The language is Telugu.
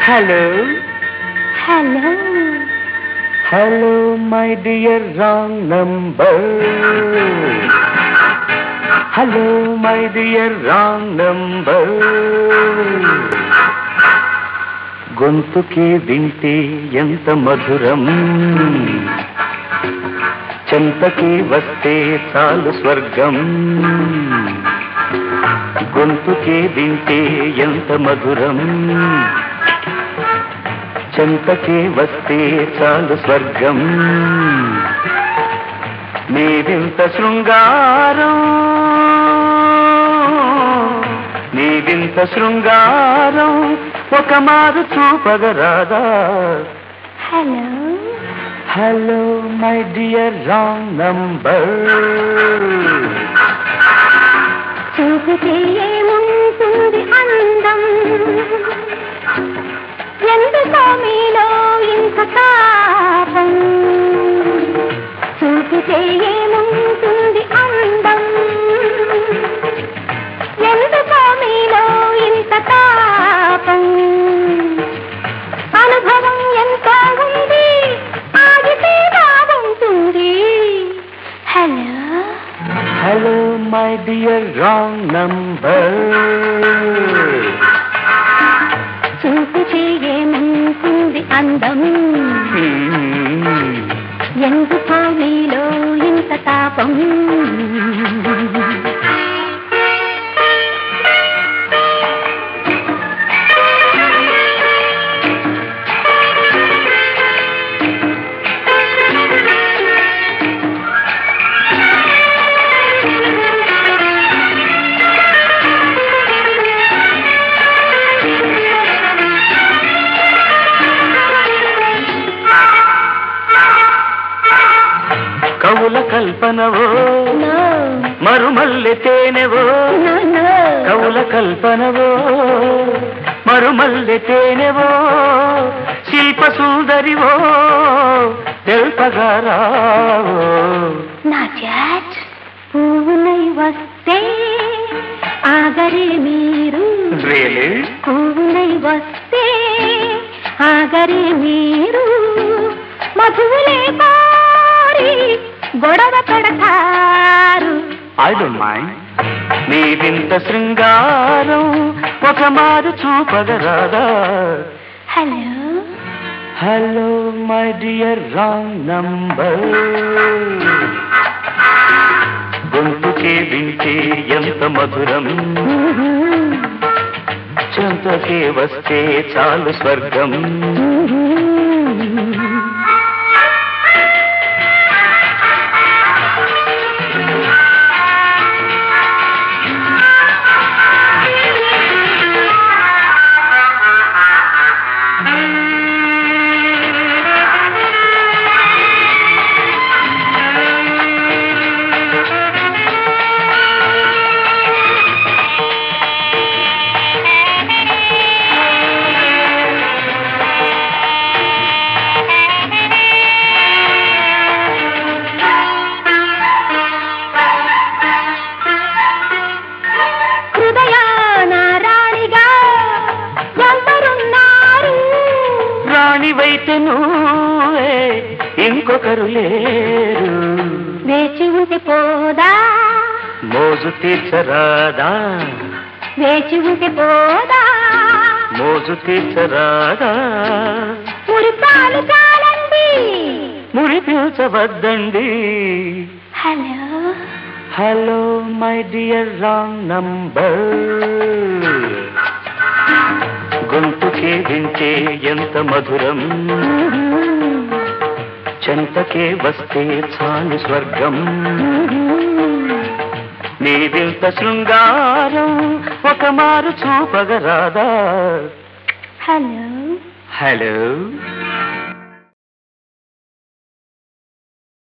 Hello hello hello my dear wrong number hello my dear wrong number గొంతుకి వింటే ఎంత మధురం చెంతకి వస్తే చాలు స్వర్గం గొంతుకి వింటే ఎంత మధురం చెంతకి వస్తే చాలు స్వర్గం నీవింత శృంగారం నీవింత శృంగారం ఒక మారు చూపగరాదా hello hello my dear wrong number చూపితే ఏముంటుంది అందం ఎందుకో మీలో ఇంత తాపం చూపితే ఏముంటుంది అందం ఎందుకో మీలో ఇంత తాపం అనుభవం ఎంతో ఉంది ఆగితే బాగుంటుంది hello hello my dear wrong number చూపితే ఏముంటుంది అందం ఎందుకో మీలో ఇంత తాపం కవుల కల్పనవో No, మరుమల్లె తేనెవో no, no. కవుల కల్పనవో మరుమల్లె తేనెవో శిల్ప సుందరివో తెల్పగారావో నా చాట్ పువ్వులై వస్తే ఆగరే మీరు రియలీ పువ్వులై వస్తే ఆగరే మీరు మధువులే పారి గొడవ పడతారు ఐ డోంట్ మైండ్ నీవింత శృంగారం ఒక మారు చూపగరాదా hello hello my dear wrong number గొంతుకే వింటే ఎంత మధురం చెంతకే వస్తే చాలు స్వర్గం హృదయాన రాణిగా ఎందరున్నారు రాణివైతే నువ్వే ఇంకొకరు లేరు వేచి ఉంటే పోదా మోజు తీర్చరాదా వేచి ఉంటే పోదా మోజు తీర్చరాదా మురిపాలు చాలండి మురి పీల్చవద్దండి hello hello my dear wrong number గొంతుకే వింటే ఎంత మధురం చెంతకే వస్తే చాలు స్వర్గం నీదింత శృంగారం ఒక మారు చూపగరాదా హలో హలో